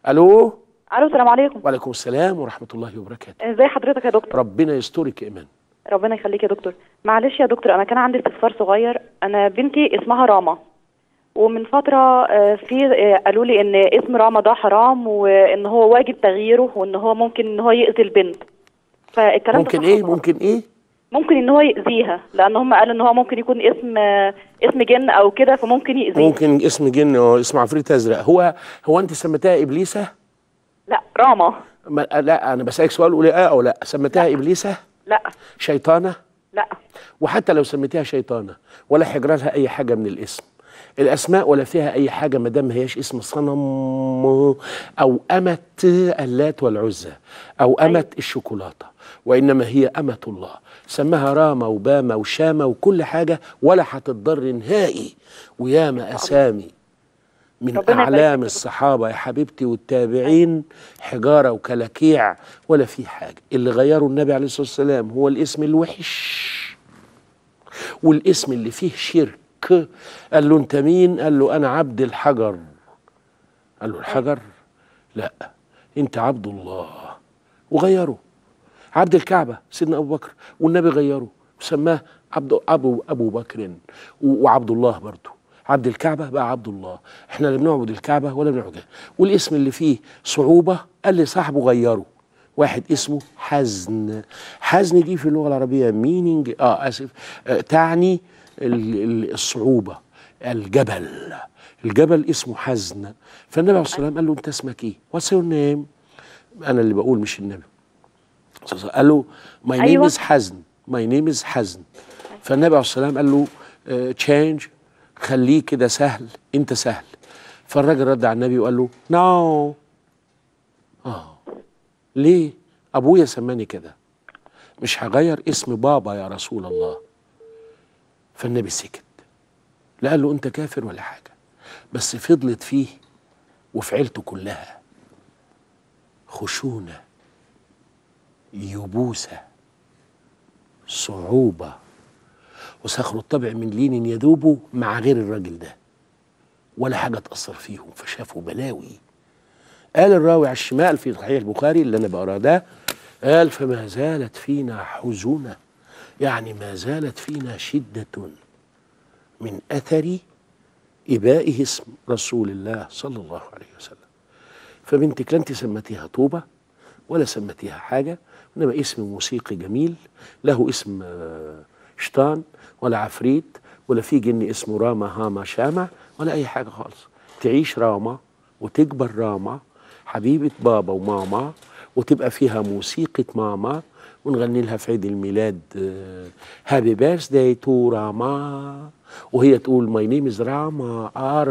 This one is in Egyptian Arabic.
الو الو السلام عليكم وعليكم السلام ورحمه الله وبركاته ازي حضرتك يا دكتور ربنا يسترك يا ايمان ربنا يخليك يا دكتور معلش يا دكتور انا كان عندي استفسار صغير انا بنتي اسمها راما ومن فترة آه، في آه، قالوا لي ان اسم راما ده حرام وان هو واجب تغييره وان هو ممكن ان هو يأذي البنت فالكلام ده ممكن صح ايه ولا غلط؟ ممكن ايه ممكن ان هو يأذيها لان هم قالوا ان هو ممكن يكون اسم آه، اسم جن او كده فممكن يأذيها ممكن اسم جن اه اسم عفريت ازرق هو هو انت سميتها ابليسه لا راما ما لا انا بسالك سؤال قولي اه او لا سميتها ابليسه لا شيطانه لا وحتى لو سميتها شيطانه ولا حجر لها اي حاجه من الاسم الاسماء ولا فيها اي حاجه ما دام ما هياش اسم صنم او امه اللات والعزى او امه الشوكولاته وانما هي امه الله سماها راما وباما وشاما وكل حاجه ولا هتضر نهائي وياما اسامي من ربنا يبارك اعلام فيك. الصحابه يا حبيبتي والتابعين حجاره وكلاكيع ولا في حاجه اللي غيروا النبي عليه الصلاه والسلام هو الاسم الوحش والاسم اللي فيه شرك قال له انت مين قال له انا عبد الحجر قال له الحجر لا انت عبد الله وغيره عبد الكعبه سيدنا ابو بكر والنبي غيره وسماه عبد ابو ابو بكر و- وعبد الله برضه عبد الكعبه بقى عبد الله احنا لا بنعبد الكعبه ولا بنعبد والاسم اللي فيه صعوبه قال لي صاحبه غيره واحد اسمه حزن حزن دي في اللغه العربيه مينينج اه اسف آه تعني ال- ال- الصعوبه الجبل الجبل اسمه حزن فالنبي عليه الصلاه والسلام قال له انت اسمك ايه؟ واتس يور نيم؟ انا اللي بقول مش النبي قال له ماي نيم أيوة. از حزن ماي نيم از حزن فالنبي عليه الصلاه والسلام قال له تشينج خليه كده سهل انت سهل فالراجل رد على النبي وقال له نو اه ليه ابويا سماني كده مش هغير اسم بابا يا رسول الله فالنبي سكت لا قال له انت كافر ولا حاجه بس فضلت فيه وفي عيلته كلها خشونه يبوسه صعوبه وسخروا الطبع من لين يذوبوا مع غير الراجل ده ولا حاجه تاثر فيهم فشافوا بلاوي قال الراوي على الشمال في صحيح البخاري اللي انا بقراه ده قال فما زالت فينا حزونه يعني ما زالت فينا شده من اثر ابائه اسم رسول الله صلى الله عليه وسلم فبنتك لا انت سمتيها طوبه ولا سمتيها حاجه انما اسم موسيقي جميل له اسم آه، شيطان ولا عفريت ولا في جن اسمه راما هاما شامع ولا اي حاجه خالص تعيش راما وتكبر راما حبيبه بابا وماما وتبقى فيها موسيقى ماما ونغني لها في عيد الميلاد هابي بيرث داي تو راما وهي تقول ماي نيم از راما ار